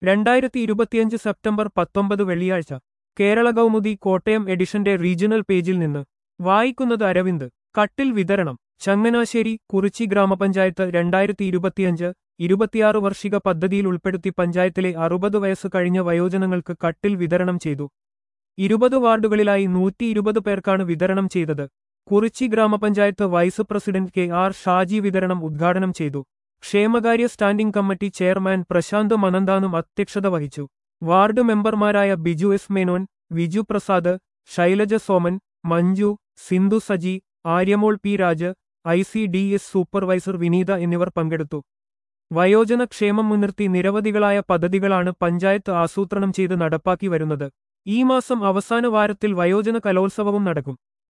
രണ്ടായിരത്തി ഇരുപത്തിയഞ്ച് സെപ്റ്റംബർ പത്തൊമ്പത് വെള്ളിയാഴ്ച കേരള കൗമുദി കോട്ടയം എഡിഷന്റെ റീജിയണൽ പേജിൽ നിന്ന് വായിക്കുന്നത് അരവിന്ദ് കട്ടിൽ വിതരണം ചങ്ങനാശ്ശേരി കുറിച്ചി ഗ്രാമപഞ്ചായത്ത് രണ്ടായിരത്തി ഇരുപത്തിയഞ്ച് ഇരുപത്തിയാറ് വർഷിക പദ്ധതിയിൽ ഉൾപ്പെടുത്തി പഞ്ചായത്തിലെ അറുപത് വയസ്സ് കഴിഞ്ഞ വയോജനങ്ങൾക്ക് കട്ടിൽ വിതരണം ചെയ്തു ഇരുപത് വാർഡുകളിലായി നൂറ്റി ഇരുപത് പേർക്കാണ് വിതരണം ചെയ്തത് കുറിച്ചി ഗ്രാമപഞ്ചായത്ത് vice president K R Shaji വിതരണം ഉദ്ഘാടനം ചെയ്തു ക്ഷേമകാര്യ സ്റ്റാൻഡിംഗ് കമ്മിറ്റി ചെയർമാൻ പ്രശാന്ത് മനന്താനും അധ്യക്ഷത വഹിച്ചു വാർഡ് മെമ്പർമാരായ Biju S Menon Viju Prasad Shailaja Soman Manju Sindhu Saji Aryamol P Raj I C D S supervisor Vineetha എന്നിവർ പങ്കെടുത്തു വയോജന ക്ഷേമം മുൻനിർത്തി നിരവധികളായ പദ്ധതികളാണ് പഞ്ചായത്ത് ആസൂത്രണം ചെയ്ത് നടപ്പാക്കി വരുന്നത് ഈ മാസം അവസാന വാരത്തിൽ വയോജന കലോത്സവവും നടക്കും